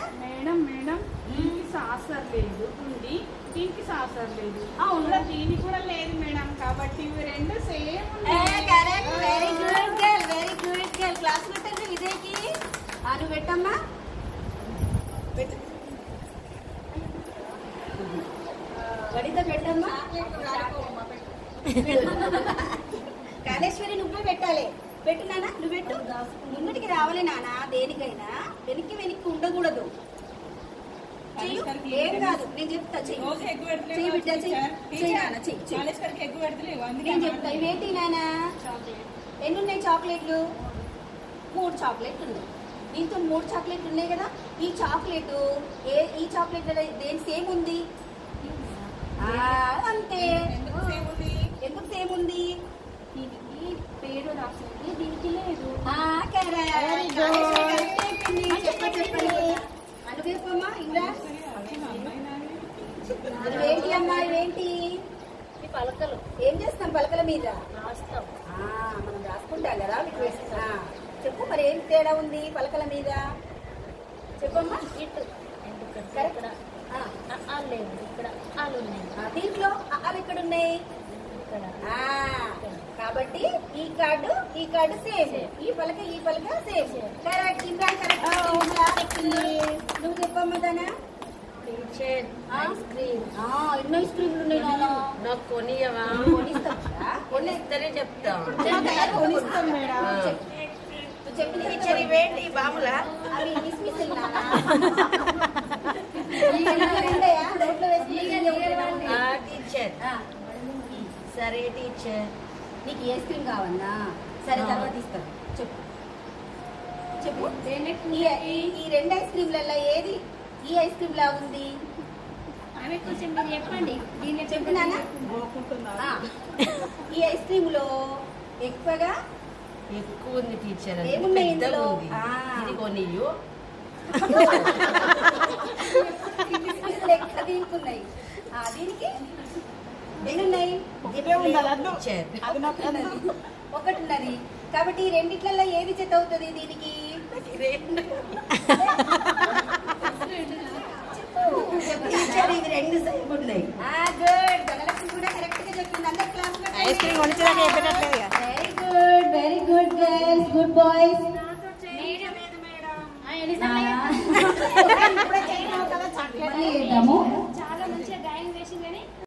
Madam madam దీనికి saucer లేదు ఉంది దీనికి సాసర్ లేదు అవును దీనికి కూడా లేదు మేడం కాబట్టి ఇవి రెండు same correct very good girl very good girl class పెట్టండి విజయ్కి ఆ, నువ్వు పెట్టమ్మా పెట్టు గడిత పెట్టమ్మా కాళేశ్వరి నువ్వే పెట్టాలి పెట్టు నాన్న నువ్వు పెట్టు ముందుటికి రావాలి నాన్న దేనికైనా వెనక్కి వెనక్కి ఉండకూడదు చెయ్యు ఏం కాదు నేను చెప్తా చెయ్యి రోజు ఎక్కువ పెడతలేవు చెయ్యి బిడ్డ చెయ్యి టీచర్, చెయ్యి నాన్న చెయ్యి చెయ్యి కాలేజ్ కాడికి ఎక్కువ పెడతలేవు అందుకే నేను చెప్తా ఇవేంటి నాన్న ఎన్ని ఉన్నాయి చాక్లెట్లు మూడు చాక్లెట్లు ఉన్నాయి దీంతో మూడు చాక్లెట్లు ఉన్నాయి కదా ఈ చాక్లెట్ ఏ ఈ చాక్లెట్ దేని సేమ్ ఉంది ఆ, అంతే ఎందుకు సేమ్ ఉంది ఎందుకు సేమ్ ఉంది దీనికి పేరు రాసింది దీనికి లేదు ఆ, correct. Very good. Correct అయిపోయింది. చెప్పండి, చెప్పండి. అడుగు చెప్పమ్మా ఇంకా ఇవేంటి అమ్మా ఇవేంటి ఈ పలకలు ఏం చేస్తాం పలకల మీద రాస్తాం ఆ, మనం రాసుకుంటాం కదా మీకు వేస్తాం. ఆ, చెప్పు మరి ఏం తేడా ఉంది పలకల మీద చెప్పమ్మా ఇటు ఎందుకంటే కరెక్ట్ ఇక్కడ ఆ, ఆ, ఆ లేదు ఇక్కడ ఆలు ఉన్నాయి ఆ, దీంట్లో ఆ, అవి ఎక్కడ ఉన్నాయి ఇక్కడ ఆ, కాబట్టి ఈ కార్డు ఈ కార్డు సేమ్ ఈ పలక ఈ పలక సేమ్ కరెక్ట్ ఇమ్రాన్ కరెక్ట్ నువ్వు చెప్పమ్మా దానా టీచర్ ఆ? ఐస్ క్రీమ్ ఆ, ఎన్ని ఐస్ క్రీమ్లు ఉన్నాయి నాన్న నాకు కొనియవా కొనిస్తావా? కొనిస్తేనే చెప్తా కొనిస్తాం మేడం నువ్వు చెప్పిన టీచర్ ఇవేంటి బాములా అవి కిస్మిస్లు నాన్న. ఈ రెండేయా? నోట్లో వేసుకుని ఆ టీచర్ ఆ, సరే టీచర్ నీకు ఏ ఐస్ క్రీమ్ కావన్నా సరే ఆ. తర్వాత ఇస్తాను చెప్పు చెప్పు ఈ- ఈ- ఈ రెండు ఐస్ క్రీమ్లలో ఏది ఈ ఐస్ క్రీమ్ లా ఉంది ఆమె కొంచెం మీరు చెప్పండి దీన్ని చెప్పు నాన్న ఆ, ఈ ఐస్ క్రీమ్ లో ఎక్కువగా ఎక్కువ ఉంది టీచర్ అది ఏమున్నాయి పెద్దగా ఇందులో? ఉంది ఆ. ఇది కొనియు కిస్మిస్లు ఎక్కువ దీనికి ఉన్నాయి ఆ, దీనికి ఎన్ని ఉన్నాయి టీచర్ ఒకటి ఉన్నది. ఒకటి ఉన్నది కాబట్టి ఈ రెండిట్లలో ఏది జత అవుతుంది దీనికి చెప్పు. టీచర్ ఇది రెండు సైడ్ ఉన్నాయి ఆ, గుడ్ ధనలక్ష్మి కూడా కరెక్ట్ గా చెప్పింది అందరు క్లాస్ ఐస్ క్రీమ్ కొనిచ్చేదాకా చెప్పేటట్లేదు ఇక. Very good very good girls good boys మళ్ళీ చేద్దాము